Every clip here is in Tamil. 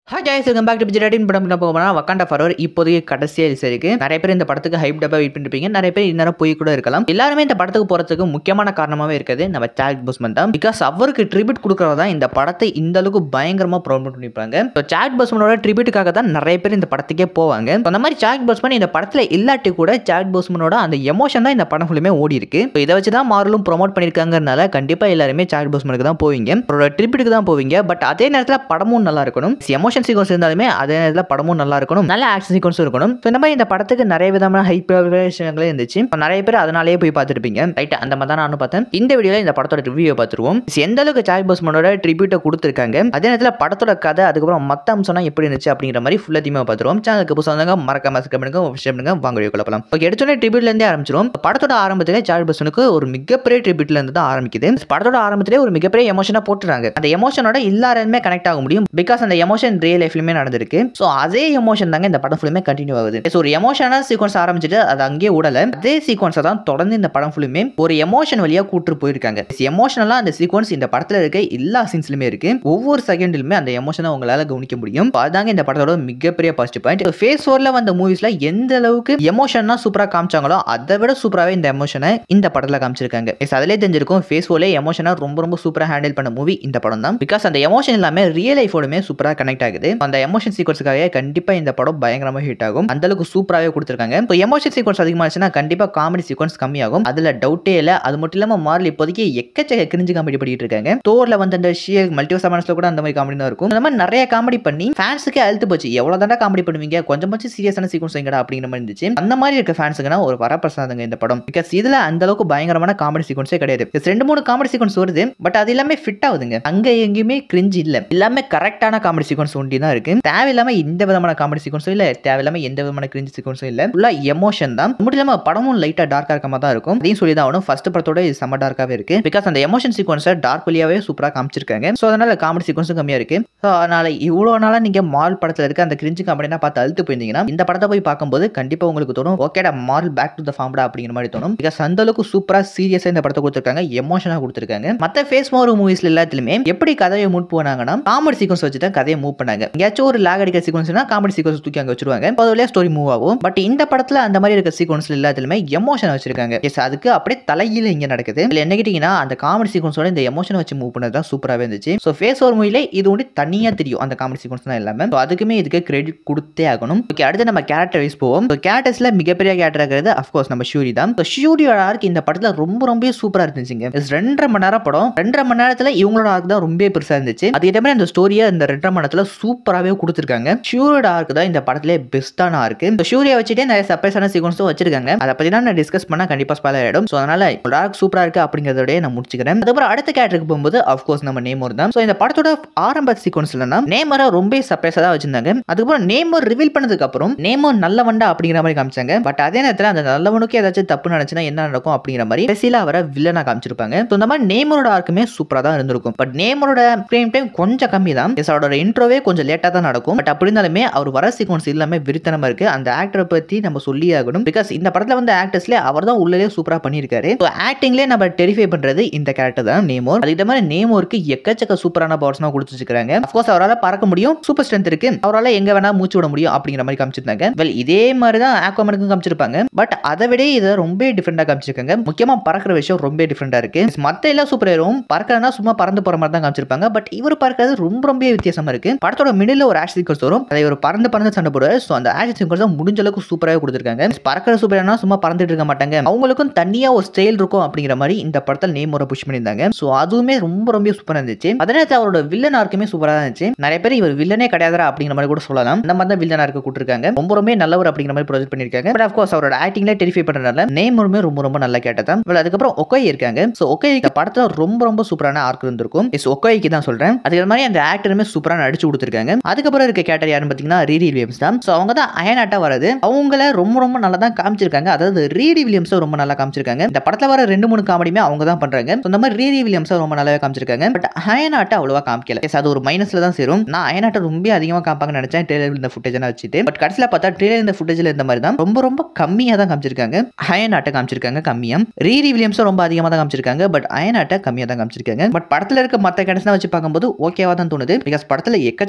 hi guys welcome back to பிஜிடாட்டின் படம் என்ன போகணும்னா வக்காண்டா ஃபரோர் இப்போதைக்கு கடைசியாக ரிலீஸ் இருக்கு நிறைய பேர் இந்த படத்துக்கு ஹைப் டப்பா வெயிட் பண்ணிருப்பீங்க நிறைய பேர் இன்னும் போய் கூட இருக்கலாம் எல்லாருமே இந்த படத்துக்கு போகிறதுக்கு முக்கியமான காரணமாகவே இருக்குது நம்ம சாக் புஸ்மன் தான் பிகாஸ் அவருக்கு ட்ரிபியூட் கொடுக்குறதா தான் இந்த படத்தை இந்த அளவுக்கு பயங்கரமாக ப்ரொமோட் பண்ணியிருப்பாங்க ஸோ சாக் பஸ்மனோட ட்ரிபியூட்டுக்காக தான் நிறைய பேர் இந்த படத்துக்கே போவாங்க So, அந்த மாதிரி சாக் பஸ்மன் இந்த படத்தில் இல்லாட்டி கூட சாக் பஸ்மனோட அந்த எமோஷன் தான் இந்த படம் ஃபுல்லுமே ஓடி இருக்கு So, இதை வச்சு தான் மாரலும் ப்ரொமோட் பண்ணியிருக்காங்கறனால கண்டிப்பாக எல்லாருமே சாக் பஸ்மனுக்கு தான் போவீங்க அவரோட ட்ரிபியூட்டுக்கு தான் போவீங்க பட் அதே நேரத்தில் படமும் நல்லா இருக்கணும் எமோஷன் சீக்வன்ஸ் இருந்தாலுமே அதே நேரத்தில் படமும் நல்லா இருக்கணும் நல்ல ஆக்ஷன் சீக்வன்ஸும் இருக்கணும் ஸோ இந்த மாதிரி இந்த படத்துக்கு நிறைய விதமான ஹைப் விஷயங்களே இருந்துச்சு So, நிறைய பேர் அதனாலேயே போய் பார்த்துருப்பீங்க ரைட் அந்த மாதிரி தான் நானும் பார்த்தேன் இந்த வீடியோவில் இந்த படத்தோட ரிவ்யூவை பார்த்துருவோம் So, எந்த அளவுக்கு சார்ஜ் பஸ்மனோட ட்ரிபியூட்டை கொடுத்துருக்காங்க அதே நேரத்தில் படத்தோட கதை அதுக்கப்புறம் மற்ற அம்சம்லாம் எப்படி இருந்துச்சு அப்படிங்கிற மாதிரி ஃபுல்லாக தீமா பார்த்துருவோம் சேனலுக்கு புதுசாக வந்தாங்க மறக்காம சப்ஸ்கிரைப் பண்ணுங்க விஷயம் பண்ணுங்க வாங்க வீடியோ குழப்பலாம் ஓகே எடுத்தோடனே ட்ரிபியூட்லேருந்தே ஆரம்பிச்சிரும் படத்தோட ஆரம்பத்திலே சார்ஜ் பஸ்மனுக்கு ஒரு மிகப்பெரிய ட்ரிபியூட்ல இருந்து தான் ஆரம்பிக்குது படத்தோட ஆரம்பத்திலே ஒரு மிகப்பெரிய எமோஷனாக போட்டுறாங்க அந்த எமோஷனோட எல்லாருமே கனெக்ட் ஆக முடியும் பிகாஸ் அந்த எமோஷன் ரியல் லைஃப்லையுமே நடந்திருக்கு ஸோ அதே எமோஷன் தாங்க இந்த படம் ஃபுல்லுமே கண்டினியூ ஆகுது ஸோ ஒரு எமோஷனான சீக்வன்ஸ் ஆரம்பிச்சுட்டு அது அங்கேயே விடல அதே சீக்வன்ஸை தான் தொடர்ந்து இந்த படம் ஃபுல்லுமே ஒரு எமோஷன் வழியாக கூட்டு போயிருக்காங்க எமோஷனலாக அந்த சீக்வன்ஸ் இந்த படத்தில் இருக்க எல்லா சீன்ஸ்லுமே இருக்கு ஒவ்வொரு செகண்ட்லுமே அந்த எமோஷனை உங்களால் கவனிக்க முடியும் So, அதாங்க இந்த படத்தோட மிகப்பெரிய பாசிட்டிவ் பாயிண்ட் ஃபேஸ் ஃபோரில் வந்த மூவிஸில் எந்த அளவுக்கு எமோஷன்னா சூப்பராக காமிச்சாங்களோ அதை விட சூப்பராகவே இந்த எமோஷனை இந்த படத்தில் காமிச்சிருக்காங்க எஸ் அதிலே தெரிஞ்சிருக்கும் ஃபேஸ் ஃபோர்லே எமோஷனை ரொம்ப ரொம்ப சூப்பராக ஹேண்டில் பண்ண மூவி இந்த படம் தான் பிகாஸ் அந்த எமோஷன் எல்லாமே ரியல் லைஃபோடுமே சூப்பராக கனெக்ட் ஆகுது அந்த எமோஷன் சீக்வன்ஸுக்காக கண்டிப்பாக இந்த படம் பயங்கரமாக ஹிட் ஆகும் அந்த அளவுக்கு சூப்பராகவே கொடுத்துருக்காங்க இப்போ எமோஷன் சீக்வன்ஸ் அதிகமாச்சுன்னா கண்டிப்பாக காமெடி சீக்வன்ஸ் கம்மியாகும் அதில் டவுட்டே இல்லை அது மட்டும் இல்லாமல் மாறல் இப்போதைக்கு எக்கச்சக்க கிரிஞ்சு காமெடி பண்ணிட்டு இருக்காங்க தோரில் வந்து அந்த ஷிய மல்டிவர்ஸ் அமன்ஸ்ல கூட அந்த மாதிரி காமெடி தான் இருக்கும் அந்த மாதிரி நிறைய காமெடி பண்ணி ஃபேன்ஸுக்கு அழுத்து போச்சு எவ்வளோ தாண்டா காமெடி பண்ணுவீங்க கொஞ்சமாச்சும் சீரியஸான சீக்வன்ஸ் வைங்கடா அப்படிங்கிற மாதிரி இருந்துச்சு அந்த மாதிரி இருக்க ஃபேன்ஸுக்குனா ஒரு வரப்பிரசாதங்க இந்த படம் பிகாஸ் இதில் அந்த அளவுக்கு பயங்கரமான காமெடி சீக்வன்ஸே கிடையாது Yes, ரெண்டு மூணு காமெடி சீக்வன்ஸ் வருது பட் அது எல்லாமே ஃபிட் ஆகுதுங்க அங்கே எங்கேயுமே கிரிஞ்சு இல்லை எல்லாமே கரெக்டான காமெடி சீக்வன்ஸ் ஒண்டி தான் இருக்கு தேவையில்லாம எந்த விதமான காமெடி சீக்வன்ஸும் இல்லை தேவையில்லாம எந்த விதமான கிரிஞ்சு சீக்வன்ஸும் இல்லை ஃபுல்லாக எமோஷன் தான் மட்டும் இல்லாமல் படமும் லைட்டாக டார்க்காக இருக்க மாதிரி தான் இருக்கும் அதையும் சொல்லி தான் ஆகணும் ஃபர்ஸ்ட் படத்தோட இது செம்ம டார்க்காகவே இருக்கு பிகாஸ் அந்த எமோஷன் சீக்வன்ஸை டார்க் வழியாவே சூப்பராக காமிச்சிருக்காங்க ஸோ அதனால காமெடி சீக்வன்ஸும் கம்மியாக இருக்கு ஸோ அதனால இவ்வளோ நாளாக நீங்கள் மால் படத்தில் இருக்க அந்த கிரிஞ்சு காமெடினா பார்த்து அழுத்து போயிருந்தீங்கன்னா இந்த படத்தை போய் பார்க்கும்போது கண்டிப்பாக உங்களுக்கு தோணும் ஓகேடா மால் பேக் டு த ஃபார்ம்டா அப்படிங்கிற மாதிரி தோணும் பிகாஸ் அந்த அளவுக்கு சூப்பராக சீரியஸாக இந்த படத்தை கொடுத்துருக்காங்க எமோஷனாக கொடுத்துருக்காங்க மற்ற ஃபேஸ் மோர் மூவிஸ்ல எல்லாத்துலையுமே எப்படி கதையை மூவ் போனாங்கன்னா காமெடி சீக்வன்ஸ் வச்சு தான் கதையை மூவ் பண்ணாங்க எங்கேயாச்சும் ஒரு லாக் அடிக்கிற சீக்வன்ஸ்னா காமெடி சீக்வன்ஸ் தூக்கி அங்கே வச்சிருவாங்க அது வழியாக ஸ்டோரி மூவ் ஆகும் பட் இந்த படத்தில் அந்த மாதிரி இருக்க சீக்வன்ஸ்ல எல்லாத்துலையுமே எமோஷன் வச்சிருக்காங்க எஸ் அதுக்கு அப்படியே தலையில இங்கே நடக்குது இதில் என்ன கேட்டிங்கன்னா அந்த காமெடி சீக்வன்ஸோட இந்த எமோஷனை வச்சு மூவ் பண்ணது தான் சூப்பராகவே இருந்துச்சு ஸோ ஃபேஸ் ஓர் மூவிலே இது ஒன்று தனியாக தெரியும் அந்த காமெடி சீக்வன்ஸ் தான் எல்லாமே ஸோ அதுக்குமே இதுக்கு கிரெடிட் கொடுத்தே ஆகணும் ஓகே அடுத்து நம்ம கேரக்டர் வைஸ் போவோம் ஸோ கேரக்டர்ஸில் மிகப்பெரிய கேரக்டர் இருக்கிறது அஃப்கோர்ஸ் நம்ம ஷூரி தான் ஸோ ஷூரியோட ஆர்க் இந்த படத்தில் ரொம்ப ரொம்ப சூப்பராக இருந்துச்சுங்க Yes, ரெண்டரை மணி நேரம் படம் ரெண்டரை மணி நேரத்தில் இவங்களோட ஆர்க் தான் ரொம்ப பெருசாக இருந்துச்சு அதே மாதிரி அந்த ஸ்டோரியை இந்த ரெண்டரை மணி நேரத்தில் சூப்பராகவே கொடுத்துருக்காங்க ஷூரியோட ஆர்க் தான் இந்த படத்திலே பெஸ்ட்டான ஆர்க்கு ஸோ ஷூரியை வச்சுட்டே நிறைய சர்ப்ரைஸான சீக்வன்ஸும் வச்சிருக்காங்க அதை பற்றி தான் நான் டிஸ்கஸ் பண்ணால் கண்டிப்பாக ஸ்பாயில் ஆகிடும் ஸோ அதனால் ஆர்க் சூப்பராக இருக்குது அப்படிங்கிறதோடய நான் முடிச்சுக்கிறேன் அதுக்கப்புறம் அடுத்த கேரக்டருக்கு போகும்போது அஃப்கோர்ஸ் நம்ம நேமோர் தான் ஸோ இந்த படத்தோட ஆரம்ப சீக்வன்ஸ்லனா நேமரை ரொம்ப சர்ப்ரைஸாக தான் வச்சிருந்தாங்க அதுக்கப்புறம் நேமர் ரிவீல் பண்ணதுக்கு அப்புறம் நேமர் நல்லவண்டா அப்படிங்கிற மாதிரி காமிச்சாங்க பட் அதே நேரத்தில் அந்த நல்லவனுக்கு ஏதாச்சும் தப்பு நடந்துச்சுன்னா என்ன நடக்கும் அப்படிங்கிற மாதிரி கடைசியில் அவரை வில்லனா காமிச்சிருப்பாங்க ஸோ இந்த மாதிரி நேமரோட ஆர்க்குமே சூப்பராக தான் இருந்திருக்கும் பட் நேமரோட ஸ்க்ரீன் டைம் கொஞ்சம் கம்மி தான் எஸ் அவரோட இன்ட்ரோவே கொஞ்சம் லேட்டாக தான் நடக்கும் பட் அப்படி இருந்தாலுமே அவர் வர சீக்வன்ஸ் எல்லாமே விரித்தனமாக இருக்கு அந்த ஆக்டரை பற்றி நம்ம சொல்லி ஆகணும் பிகாஸ் இந்த படத்தில் வந்து ஆக்டர்ஸ்லேயே அவர் தான் உள்ளே சூப்பராக பண்ணியிருக்காரு ஸோ ஆக்டிங்லேயே நம்ம டெரிஃபை பண்ணுறது இந்த கேரக்டர் தான் நேமோர் அதுக்கு மாதிரி நேமோருக்கு எக்கச்சக்க சூப்பரான பவர்ஸ்லாம் கொடுத்து வச்சிருக்காங்க அஃப்கோர்ஸ் அவரால் பறக்க முடியும் சூப்பர் ஸ்ட்ரென்த் இருக்கு அவரால் எங்க வேணா மூச்சு விட முடியும் அப்படிங்கிற மாதிரி காமிச்சிருந்தாங்க வெல் இதே மாதிரி தான் ஆக்வாமனுக்கும் காமிச்சிருப்பாங்க பட் அதை விட இதை ரொம்ப டிஃப்ரெண்டாக காமிச்சிருக்காங்க முக்கியமாக பறக்கிற விஷயம் ரொம்ப டிஃப்ரெண்டாக இருக்கு மற்ற எல்லா சூப்பர் ஹீரோவும் பறக்கிறனா சும்மா பறந்து போற மாதிரி தான் காமிச்சிருப்பாங்க பட் இவர் பறக்கிறது ரொம்ப ரொம்ப வித்தியாசமா இருக்கு படத்தோட மிடில் ஒரு ஆக்ஷன் சீக்வன்ஸ் வரும் அதை ஒரு பறந்து பறந்து சண்டை போடுவார் ஸோ அந்த ஆக்ஷன் சீக்வன்ஸ் முடிஞ்ச அளவுக்கு சூப்பராக கொடுத்துருக்காங்க பறக்கிற சூப்பர் ஹீரோனா சும்மா பறந்துட்டு இருக்க மாட்டாங்க அவங்களுக்கும் தனியா ஒரு ஸ்டைல் இருக்கும் அப்படிங்கிற மாதிரி இந்த படத்தில் நேம் ஒரு புஷ் பண்ணியிருந்தாங்க ஸோ அதுவுமே ரொம்ப ரொம்ப சூப்பராக இருந்துச்சு அதே நேரத்தில் அவரோட வில்லன் ஆர்க்குமே சூப்பராக இருந்துச்சு நிறைய பேர் இவர் வில்லனே கிடையாதுரா அப்படிங்கிற மாதிரி கூட சொல்லலாம் இந்த மாதிரி தான் வில்லன் ஆர்க்கு கூட்டிருக்காங்க ரொம்ப ரொம்ப நல்லவர் அப்படிங்கிற மாதிரி ப்ரொஜெக்ட் பண்ணியிருக்காங்க பட் அஃப்கோர்ஸ் அவரோட ஆக்டிங்ல டெரிஃபை பண்ணுறதுனால நேமுமே ரொம்ப ரொம்ப நல்லா கேட்டதான் Well, அதுக்கப்புறம் ஒக்கை இருக்காங்க ஸோ ஒக்கை இந்த படத்தில் ரொம்ப ரொம்ப சூப்பரான ஆர்க் இருந்திருக்கும் இஸ் ஒக்கைக்கு தான் சொல்றேன் அதுக்கு மாதிரி அந்த ஆக்டருமே சூப்பராக நடிச்சு கொடுத்துருக்காங்க அதுக்கப்புறம் இருக்க கேட்டர் யாருன்னு பார்த்தீங்கன்னா ரீடி வில்லியம்ஸ் தான் ஸோ அவங்க தான் அயனாட்டா வரது அவங்கள ரொம்ப ரொம்ப நல்லா தான் காமிச்சிருக்காங்க அதாவது ரீடி வில்லியம்ஸும் ரொம்ப நல்லா காமிச்சிருக்காங்க இந்த படத்தில் வர ரெண்டு மூணு காமெடியுமே அவங்க தான் பண்றாங்க So, இந்த மாதிரி ரீடி வில்லியம்ஸும் ரொம்ப நல்லாவே காமிச்சிருக்காங்க பட் அயனாட்டை அவ்வளோவா காமிக்கல Yes, அது ஒரு மைனஸ்ல தான் சேரும் நான் அயனாட்டை ரொம்ப அதிகமாக காப்பாங்கன்னு நினைச்சேன் ட்ரெயிலர் இந்த ஃபுட்டேஜ் வச்சுட்டு பட் கடைசியில் பார்த்தா ட்ரெயிலர் இந்த ஃபுட்டேஜில் இருந்த மாதிரி தான் ரொம்ப ரொம்ப கம்மியாக தான் காமிச்சிருக்காங்க அயனாட்டை காமிச்சிருக்காங்க கம்மியாக ரீரி வில்லியம்ஸும் ரொம்ப அதிகமாக தான் காமிச்சிருக்காங்க பட் அயனாட்டை கம்மியாக தான் காமிச்சிருக்காங்க பட் படத்தில் இருக்க மற்ற கேரக்டர்ஸ்லாம் வச்சு பார்க்கும்போது ஓகேவா தான் தோணுது பிகாஸ் படத்தில் எக்கச்சக்க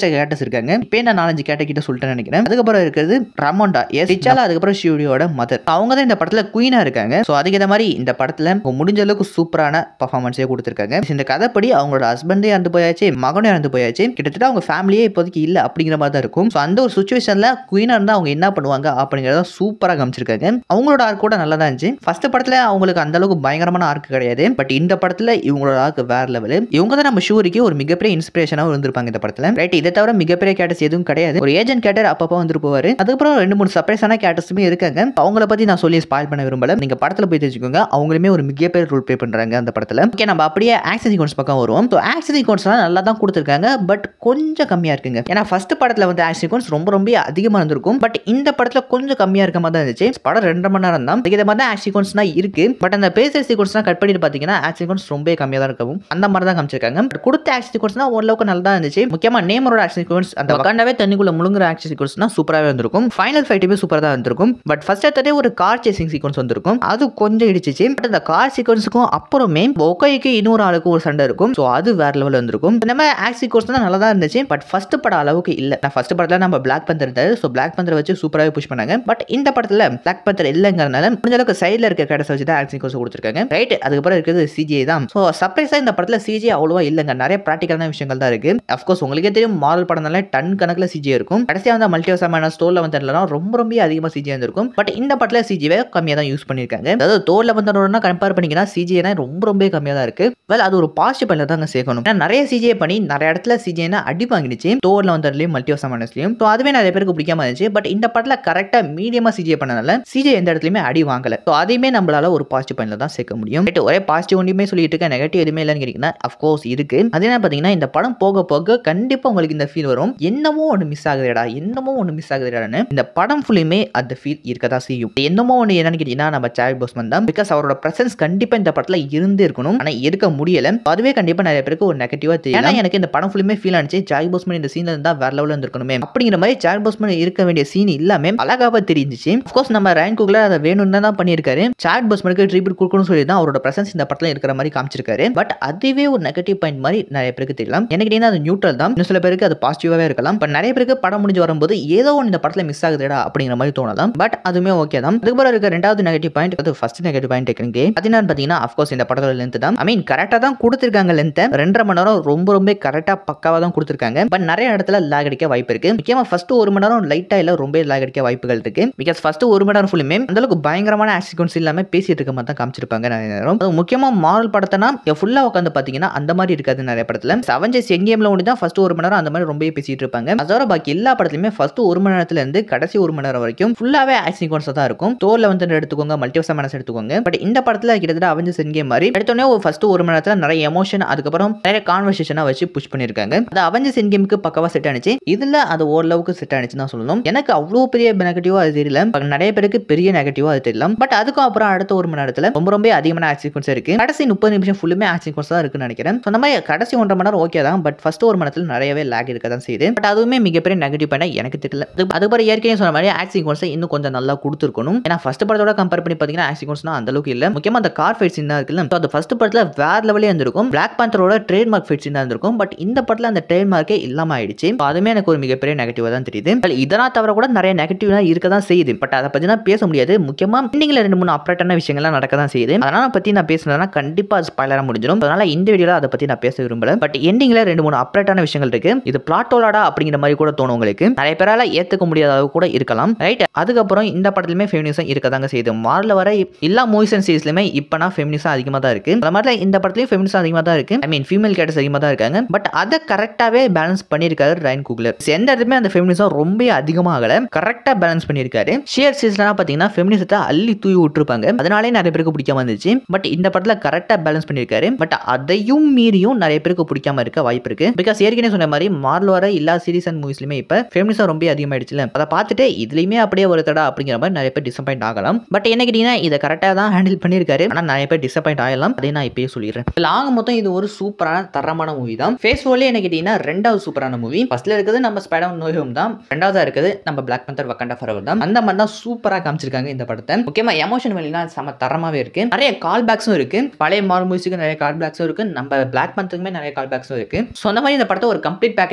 ஏகப்பட்ட கேரக்டர்ஸ் இருக்காங்க இப்போ நான் நாலஞ்சு கேரக்டர் கிட்ட சொல்லிட்டேன் நினைக்கிறேன் அதுக்கப்புறம் இருக்கிறது ரமோண்டா எஸ் ரிச்சாலா அதுக்கப்புறம் ஷியூடியோட மதர் அவங்க தான் இந்த படத்துல குயினா இருக்காங்க ஸோ அதுக்கேற்ற மாதிரி இந்த படத்துல முடிஞ்ச அளவுக்கு சூப்பரான பர்ஃபார்மன்ஸே கொடுத்துருக்காங்க இந்த கதைப்படி அவங்களோட ஹஸ்பண்டே இறந்து போயாச்சு மகனும் இறந்து போயாச்சு கிட்டத்தட்ட அவங்க ஃபேமிலியே இப்போதைக்கு இல்லை அப்படிங்கிற மாதிரி தான் இருக்கும் ஸோ அந்த ஒரு சுச்சுவேஷன்ல குயினா இருந்தால் அவங்க என்ன பண்ணுவாங்க அப்படிங்கிறத சூப்பராக காமிச்சிருக்காங்க அவங்களோட ஆர்க் கூட நல்லா தான் இருந்துச்சு ஃபர்ஸ்ட் படத்துல அவங்களுக்கு அந்த அளவுக்கு பயங்கரமான ஆர்க் கிடையாது பட் இந்த படத்துல இவங்களோட ஆர்க் வேற லெவல் இவங்க தான் நம்ம ஷூரிக்கு ஒரு மிகப்பெரிய இன்ஸ்பிரேஷனாக இருந்திருப்பாங்க இந்த படத்துல ரைட் இதை தவிர மிகப்பெரிய கேட்டர்ஸ் எதுவும் கிடையாது ஒரு ஏஜென்ட் கேட்டர் அப்பப்போ வந்துட்டு போவாரு அதுக்கப்புறம் ரெண்டு மூணு சர்ப்ரைஸான கேட்டர்ஸுமே இருக்காங்க அவங்கள பத்தி நான் சொல்லி ஸ்பாயில் பண்ண விரும்பல நீங்க படத்துல போய் தெரிஞ்சுக்கோங்க அவங்களுமே ஒரு மிகப்பெரிய ரோல் ப்ளே பண்றாங்க அந்த படத்துல ஓகே நம்ம அப்படியே ஆக்ஷன் சீக்வன்ஸ் பக்கம் வருவோம் ஸோ ஆக்ஷன் சீக்வன்ஸ்லாம் நல்லா தான் கொடுத்துருக்காங்க பட் கொஞ்சம் கம்மியா இருக்குங்க ஏன்னா ஃபர்ஸ்ட் படத்துல வந்து ஆக்ஷன் சீக்வன்ஸ் ரொம்ப ரொம்ப அதிகமா இருந்திருக்கும் பட் இந்த படத்துல கொஞ்சம் கம்மியா இருக்க மாதிரி தான் இருந்துச்சு படம் ரெண்டரை மணி நேரம் தான் இந்த மாதிரி தான் ஆக்ஷன் சீக்வன்ஸ்லாம் இருக்கு பட் அந்த பேசர் சீக்வன்ஸ்லாம் கட் பண்ணிட்டு பாத்தீங்கன்னா ஆக்ஷன் சீக்வன்ஸ் ரொம்ப கம்மியா தான் இருக்கும் அந்த மாதிரி தான் காமிச்சிருக்காங்க பட் கொடுத்த ஆக்ஷன் சீக்வன்ஸ்னா ஓரளவுக்கு நல்லா தான் இருந்துச்சு முக்கியமா நேமரோட ஆக்ஷன் சீக்வன்ஸ் அந்த வக்காண்டாவே தண்ணிக்குள்ள முழுங்குற ஆக்ஷன் சீக்வன்ஸ்னா சூப்பராகவே இருந்திருக்கும் ஃபைனல் ஃபைட்டுமே சூப்பராக தான் இருந்திருக்கும் பட் ஃபர்ஸ்ட் எடுத்ததே ஒரு கார் சேசிங் சீக்வன்ஸ் வந்திருக்கும் அது கொஞ்சம் இடிச்சிச்சு பட் அந்த கார் சீக்வன்ஸுக்கும் அப்புறமே ஒக்கைக்கு இன்னொரு ஆளுக்கும் ஒரு சண்டை இருக்கும் ஸோ அது வேற லெவலில் வந்திருக்கும் இந்த மாதிரி ஆக்ட் சீக்வன்ஸ் தான் நல்லா தான் இருந்துச்சு பட் ஃபர்ஸ்ட் படம் அளவுக்கு இல்லை நான் ஃபர்ஸ்ட் படத்தில் நம்ம பிளாக் பந்தர் இருந்தாரு ஸோ பிளாக் பந்தர் வச்சு சூப்பராகவே புஷ் பண்ணாங்க பட் இந்த படத்தில் பிளாக் பந்தர் இல்லைங்கிறனால முடிஞ்ச அளவுக்கு சைடில் இருக்க கேரக்டர்ஸ் வச்சு தான் ஆக்ட் சீக்வன்ஸ் கொடுத்துருக்காங்க ரைட் அதுக்கப்புறம் இருக்கிறது சிஜிஐ தான் ஸோ சர்ப்ரைஸாக இந்த படத்தில் சிஜி அவ்வளோவா இல்லைங்க நிறைய ப்ராக்டிக்கலான விஷயங்கள் தான் இருக்கு அஃப்கோர்ஸ் உங்களுக்கே தெரியும் மாடல் படம்னால டன் கணக்கில் சிஜி இருக்கும் கடைசியாக வந்து மல்டிவர்சமான ஸ்டோரில் வந்ததுலாம் ரொம்ப ரொம்ப அதிகமாக சிஜி இருந்திருக்கும் பட் இந்த படத்தில் சிஜிவை கம்மியாக தான் யூஸ் பண்ணியிருக்காங்க அதாவது தோலில் வந்தோன்னா கம்பேர் பண்ணிங்கன்னா சிஜினா ரொம்ப ரொம்ப கம்மியாக தான் இருக்கு வெல் அது ஒரு பாசிட்டிவ் பண்ணல தாங்க சேர்க்கணும் ஏன்னா நிறைய சிஜிஐ பண்ணி நிறைய இடத்துல சிஜினா அடி வாங்கிடுச்சு தோரில் வந்ததுலையும் மல்டிவர்சமானஸ்லையும் ஸோ அதுவே நிறைய பேருக்கு பிடிக்காம இருந்துச்சு பட் இந்த படத்தில் கரெக்டாக மீடியமாக சிஜிஐ பண்ணனால சிஜி எந்த இடத்துலையுமே அடி வாங்கல ஸோ அதையுமே நம்மளால ஒரு பாசிட்டிவ் பண்ணல தான் சேர்க்க முடியும் Right, ஒரே பாசிட்டிவ் ஒன்றுமே சொல்லிட்டு இருக்க நெகட்டிவ் எதுவுமே இல்லைன்னு கேட்டிங்கன்னா அஃப்கோர்ஸ் இருக்கு அது என்ன பார்த்தீங்கன்னா இந்த படம் போக போக கண்டிப்பாக உங்களுக்கு இந்த ஃபீல் வரும் என்னமோ ஒன்று மிஸ் ஆகுதுடா என்னமோ ஒன்று மிஸ் ஆகுதுடான்னு இந்த படம் ஃபுல்லுமே அந்த ஃபீல் இருக்க தான் செய்யும் என்னமோ ஒன்று என்னன்னு கேட்டிங்கன்னா நம்ம சாரி போஸ்மன் தான் பிகாஸ் அவரோட பிரசன்ஸ் கண்டிப்பாக இந்த படத்தில் இருந்து இருக்கணும் ஆனால் இருக்க முடியல அதுவே கண்டிப்பாக நிறைய பேருக்கு ஒரு நெகட்டிவாக தெரியும் ஏன்னா எனக்கு இந்த படம் ஃபுல்லுமே ஃபீல் ஆனிச்சு ஜாய் போஸ்மன் இந்த சீனில் இருந்தால் வேற லெவலில் இருந்திருக்கணுமே அப்படிங்கிற மாதிரி ஜாய் போஸ்மன் இருக்க வேண்டிய சீன் இல்லாம அழகாக தெரிஞ்சிச்சு அஃப்கோர்ஸ் நம்ம ரயன் குக்லர் அதை வேணும்னு தான் பண்ணியிருக்காரு சாட் போஸ்மனுக்கு ட்ரிபியூட் கொடுக்கணும்னு சொல்லி தான் அவரோட பிரசன்ஸ் இந்த படத்தில் இருக்கிற மாதிரி காமிச்சிருக்காரு பட் அதுவே ஒரு நெகட்டிவ் பாயிண்ட் மாதிரி நிறைய பேருக்கு தெரியலாம் எனக்கு கேட்டீங்கன்னா அது நியூட்ரல் தான் இன்னும் சில பேருக்கு அது பாசிட்டிவாகவே இருக்கலாம் பட் நிறைய பேருக்கு படம் முடிஞ்சு வரும்போது ஏதோ ஒன்று இந்த படத்தில் மிஸ் ஆகுதுடா அப்படிங்கிற மாதிரி தோணலாம் பட் அதுவுமே ஓகே தான் அதுக்கப்புறம் இருக்க ரெண்டாவது நெகட்டிவ் பாயிண்ட் அது ஃபர்ஸ்ட் நெகட்டிவ் பாயிண்ட் டெக்னிக் அது என்னன்னு பார்த்தீங்கன்னா அஃப்கோர்ஸ் இந்த படத்தோட லென்த் தான் ஐ மீன் கரெக்டாக தான் கொடுத்துருக்காங்க லென்த்தை ரெண்டரை மணி நேரம் ரொம்ப ரொம்ப கரெக்டாக பக்காவாக தான் கொடுத்துருக்காங்க பட் நிறைய இடத்துல லாக் அடிக்க வாய்ப்பு இருக்கு முக்கியமாக ஃபர்ஸ்ட் ஒரு மணி நேரம் லைட்டாக இல்லை ரொம்ப லாக் அடிக்க வாய்ப்புகள் இருக்கு பிகாஸ் ஃபர்ஸ்ட் ஒரு மணி நேரம் ஃபுல்லுமே அந்த அளவுக்கு பயங்கரமான ஆக்சிக்வன்ஸ் இல்லாமல் பேசிட்டு இருக்க மாதிரி தான் காமிச்சிருப்பாங்க நிறைய நேரம் அது முக்கியமாக மாரல் படத்தைனா ஃபுல்லாக உட்காந்து பார்த்தீங்கன்னா அந்த மாதிரி இருக்காது நிறைய படத்தில் அவஞ்சஸ் எங்கேம்ல ஒன்று தான் ஃபர்ஸ்ட் ஒரு மணி நேரம் அந்த மாதிரி ரொம்ப பேசிட்டு இருப்பாங்க அதோட பாக்கி எல்லா படத்துலையுமே ஃபர்ஸ்ட் ஒரு மணி நேரத்துல இருந்து கடைசி ஒரு மணி நேரம் வரைக்கும் ஃபுல்லாவே ஆக்ஷன் சீக்வன்ஸ் தான் இருக்கும் தோல்ல வந்து எடுத்துக்கோங்க மல்டிவர்ஸ் மனசு எடுத்துக்கோங்க பட் இந்த படத்துல கிட்டத்தட்ட அவஞ்சஸ் எங்கேம் மாதிரி எடுத்தோடனே ஃபர்ஸ்ட் ஒரு மணி நேரத்துல நிறைய எமோஷன் அதுக்கப்புறம் நிறைய கான்வர்சேஷனா வச்சு புஷ் பண்ணிருக்காங்க அது அவஞ்சஸ் எங்கேமுக்கு பக்கவா செட் ஆனிச்சு இதுல அது ஓரளவுக்கு செட் ஆனிச்சு தான் சொல்லணும் எனக்கு அவ்வளோ பெரிய நெகட்டிவா அது தெரியல பட் நிறைய பேருக்கு பெரிய நெகட்டிவா அது தெரியல பட் அதுக்கும் அப்புறம் அடுத்த ஒரு மணி நேரத்துல ரொம்ப ரொம்ப அதிகமான ஆக்ஷன் சீக்வன்ஸ் இருக்கு கடைசி முப்பது நிமிஷம் ஃபுல்லுமே ஆக்ஷன் சீக்வன்ஸ் தான் இருக்குன்னு நினைக்கிறேன் So, அந்த மாதிரி கடைசி ஒன்றரை மணி நேரம் ஓகே தான் பட் ஃபர்ஸ்ட் ஒரு மணி நேரத்தில் நிறையவே லேக் இருக்க தான் செய்யுது பட் அதுவுமே மிகப்பெரிய நெகட்டிவ் பண்ண எனக்கு தெரியல அது- அதுக்கப்புறம் ஏற்கனவே சொன்ன மாதிரி ஆக்ஷன் சீக்வன்ஸை இன்னும் கொஞ்சம் நல்லா கொடுத்துருக்கணும் ஏன்னா ஃபர்ஸ்ட் படத்தோட கம்பேர் பண்ணி பார்த்தீங்கன்னா ஆக்ஷன் சீக்வன்ஸ்னா அந்த அளவுக்கு இல்லை முக்கியமாக அந்த கார் ஃபைட் சீன் தான் இருக்குல்ல So, அது ஃபர்ஸ்ட் படத்தில் வேற லெவலே இருந்திருக்கும் பிளாக் பேந்தரோட ட்ரேட் மார்க் ஃபைட் சீன் இருந்திருக்கும் பட் இந்த படத்தில் அந்த ட்ரேட் மார்க்கே இல்லாம ஆயிடுச்சு So, அதுவுமே எனக்கு ஒரு மிகப்பெரிய நெகட்டிவாக தான் தெரியுது But இதெல்லாம் தவிர கூட நிறைய நெகட்டிவ் இருக்க தான் செய்யுது பட் அதை பற்றி நான் பேச முடியாது முக்கியமாக இண்டிங்கில் ரெண்டு மூணு அப்ரேட்டான விஷயங்கள்லாம் நடக்க தான் செய்யுது அதனால் பற்றி நான் பேசுனதுனா கண்டிப்பாக அது ஸ்பாயிலராக முடிஞ்சிடும் அதனால இந்த வீடியோவில் அதை பற்றி நான் பேச விரும்பல பட் எண்டிங்கில் ரெண்டு மூணு அப்ரேட்டான விஷயங்கள் இருக்கு இது பிளாட்டோலாடா அப்படிங்கிற மாதிரி கூட தோணும் உங்களுக்கு நிறைய பேரால ஏற்றுக்க முடியாத அளவு கூட இருக்கலாம் ரைட் அதுக்கப்புறம் இந்த படத்துலையுமே ஃபெமினிசம் இருக்க தாங்க செய்யுது மாரில் வர எல்லா மூவிஸ் அண்ட் சீரிஸ்லையுமே இப்போனா ஃபெமினிசம் அதிகமாக தான் இருக்கு அது மாதிரி இந்த படத்துலையும் ஃபெமினிசம் அதிகமாக தான் இருக்கு ஐ மீன் ஃபீமேல் கேட்டஸ் அதிகமாக தான் இருக்காங்க பட் அதை கரெக்டாகவே பேலன்ஸ் பண்ணியிருக்காரு ரைன் குக்லர் எந்த இடத்துலையுமே அந்த ஃபெமினிசம் ரொம்ப அதிகமாக ஆகலை கரெக்டாக பேலன்ஸ் பண்ணியிருக்காரு ஷியர் சீஸ்லாம் பார்த்தீங்கன்னா ஃபெமினிசத்தை அள்ளி தூவி விட்டுருப்பாங்க அதனாலே நிறைய பேருக்கு பிடிக்காம இருந்துச்சு பட் இந்த படத்தில் கரெக்டாக பேலன்ஸ் பண்ணியிருக்காரு பட் அதையும் மீறியும் நிறைய பேருக்கு பிடிக்காம இருக்க வாய்ப்பு இருக்கு பிகாஸ் ஏற்கனவே சொன்ன மாதிரி மார்ல் வர எல்லா சீரிஸ் அண்ட் மூவிஸ்லையுமே இப்போ ஃபெமினிசம் ரொம்ப அதிகமாயிடுச்சுல அதை பார்த்துட்டு இதுலையுமே அப்படியே ஒரு தடா அப்படிங்கிற மாதிரி நிறைய பேர் டிசப்பாயிண்ட் ஆகலாம் பட் என்ன கேட்டீங்கன்னா இதை கரெக்டாக தான் ஹேண்டில் பண்ணியிருக்காரு ஆனால் நிறைய பேர் டிசப்பாயிண்ட் ஆகலாம் அதை நான் இப்பயே சொல்லிடுறேன் லாங் மொத்தம் இது ஒரு சூப்பரான தரமான மூவி தான் ஃபேஸ் ஓலே என்ன கேட்டீங்கன்னா ரெண்டாவது சூப்பரான மூவி ஃபர்ஸ்ட்ல இருக்குது நம்ம ஸ்பைடம் நோயும் தான் ரெண்டாவதா இருக்குது நம்ம பிளாக் பந்தர் வக்கண்டா ஃபரவர் தான் அந்த மாதிரி தான் சூப்பராக காமிச்சிருக்காங்க இந்த படத்தை முக்கியமாக எமோஷன் வெளிலாம் செம தரமாகவே இருக்கு நிறைய கால் பேக்ஸும் இருக்கு பழைய மார் மூவிஸுக்கு நிறைய கால் பேக்ஸும் இருக்கு நம்ம பிளாக் பந்தருக்குமே நிறைய கால் பேக்ஸும் இருக்கு ஸோ அந்த மாதிரி இந்த படத்தை ஒரு கம்ப்ளீட் பேக்கேஜ்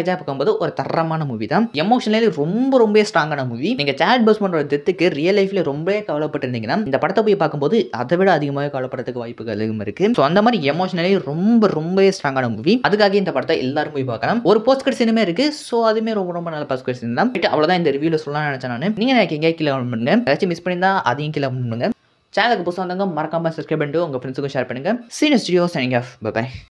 பேக்கேஜாக பார்க்கும்போது ஒரு தரமான மூவி தான் எமோஷனலி ரொம்ப ரொம்ப ஸ்ட்ராங்கான மூவி நீங்கள் சேட் பஸ்மனோட டெத்துக்கு ரியல் லைஃப்ல ரொம்பவே கவலைப்பட்டிருந்தீங்கன்னா இந்த படத்தை போய் பார்க்கும்போது அதை விட அதிகமாக கவலைப்படுறதுக்கு வாய்ப்புகள் அதிகம் இருக்கு ஸோ அந்த மாதிரி எமோஷனலி ரொம்ப ரொம்பவே ஸ்ட்ராங்கான மூவி அதுக்காக இந்த படத்தை எல்லாரும் போய் பார்க்கலாம் ஒரு போஸ்ட் கட் சினிமே இருக்கு ஸோ அதுவுமே ரொம்ப ரொம்ப நல்ல போஸ்ட் கட் சினிமா தான் Right, அவ்வளவுதான் இந்த ரிவ்யூல சொல்லலாம் நினைச்சேன் நான் நீங்க எனக்கு எங்கேயா கீழே comment பண்ணுங்க ஏதாச்சும் மிஸ் பண்ணியிருந்தா அதையும் கீழே comment பண்ணுங்க சேனலுக்கு புதுசாக வந்தவங்க மறக்காம சப்ஸ்கிரைப் பண்ணிட்டு உங்க ஃப்ரெண்ட்ஸுக்கும் ஷேர் பண்ணுங்க senior studio signing off by